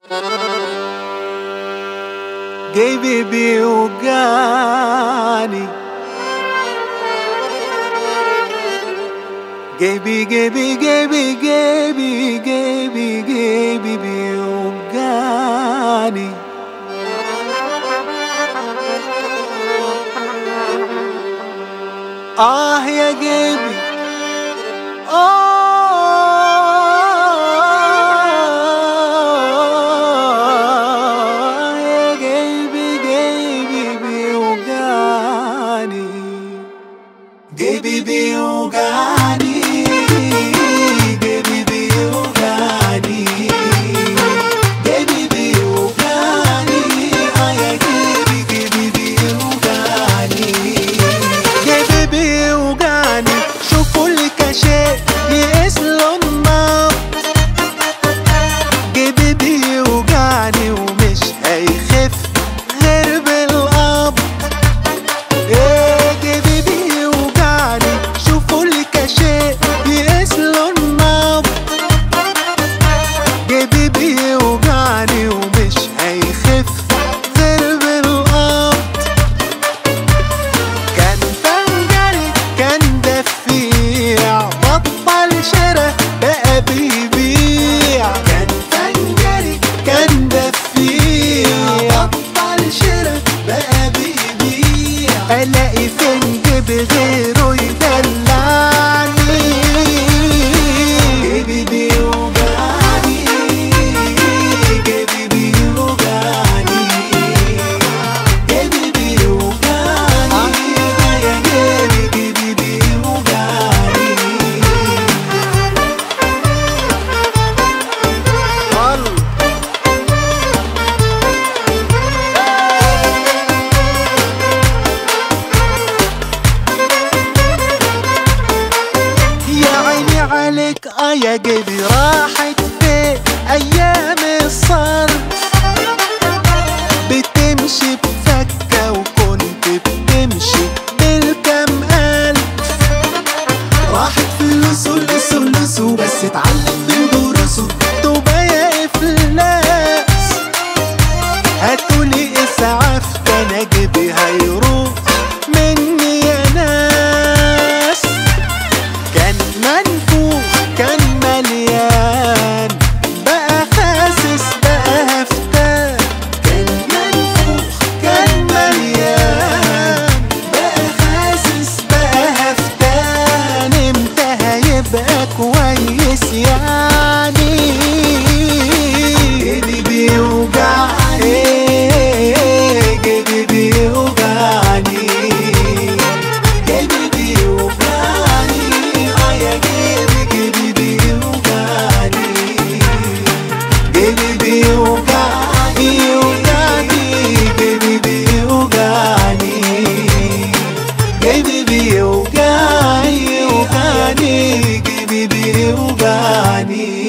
جيبي بيوجعني جيبي جيبي جيبي جيبي جيبي جيبي بيوجعني آه يا جيبي آه يا جيبي جيبي بيوجعني جيبي بيوجعني جيبي بيوجعني جيبي بيوجعني آه يا جيبي جيبي بيوجعني جيبي بيوجعني شوفوا الكاشات يقيس له النار جيبي بيوجعني ومش هيخف غير بالقبض ايه جيبي بيوجعني شوفوا الكاشات يقيس له النبض جيبي بيوجعني ومش هيخف غير بالقبض كان فنجري كان دفيع بطل شرا بقى بيبيع كان فنجري كان دفيع بطل شرا بقى بيبيع الاقي فنج بغيره يدلعني جيبي بيوجعني جيبي بيوجعني جيبي بيوجعني يا جيبي جيبي بيوجعني الله يا عيني عليك اه يا جيبي راحت فين ايام الصرف بتمشي بفكة وكنت بتمشي بالكم ألف راحت فلوسه لسه لسه بس اتعلم من دروسه توبة يا إفلاس هاتولي إسعاف ده أنا جيبي هيروح مني يا ناس كان منفوخ كان مليان بقى خاسس بقى هفتان كان منفوخ كان مليان بقى خاسس بقى هفتان امتى هيبقى كويس يعني جيبي بيوجعني جيبي بيوجعني جيبي بيوجعني اه يا جيبي جيبي بيوجعني جيبي بيوجعني يوجعني جيبي بيوجعني جيبي بيوجعني يوجعني جيبي بيوجعني